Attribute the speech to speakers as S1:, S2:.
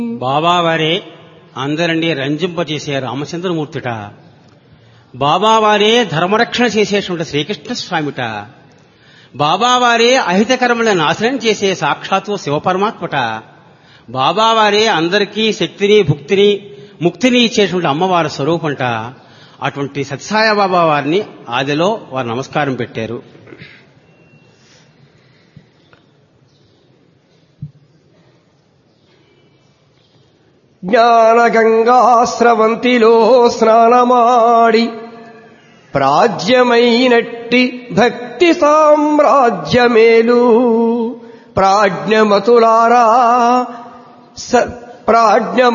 S1: బాబావారే అందరినీ రంజింపచేసే రామచంద్రమూర్తిట బాబావారే ధర్మరక్షణ చేసేటువంటి శ్రీకృష్ణ స్వామిట బాబావారే అహితకర్మలను నాశనం చేసే సాక్షాత్తు శివపరమాత్మట బాబావారే అందరికీ శక్తిని భుక్తిని ముక్తిని ఇచ్చేటువంటి అమ్మవారి స్వరూపంట అటువంటి సత్సాయ బాబా వారిని ఆదిలో వారు నమస్కారం పెట్టారు
S2: జ్ఞానగంగాస్రవంతిలో స్నానమాడి ప్రాజ్యమైనట్టి భక్తి సామ్రాజ్యమేలు ప్రాజ్ఞమతులారా స ప్రాజ్ఞ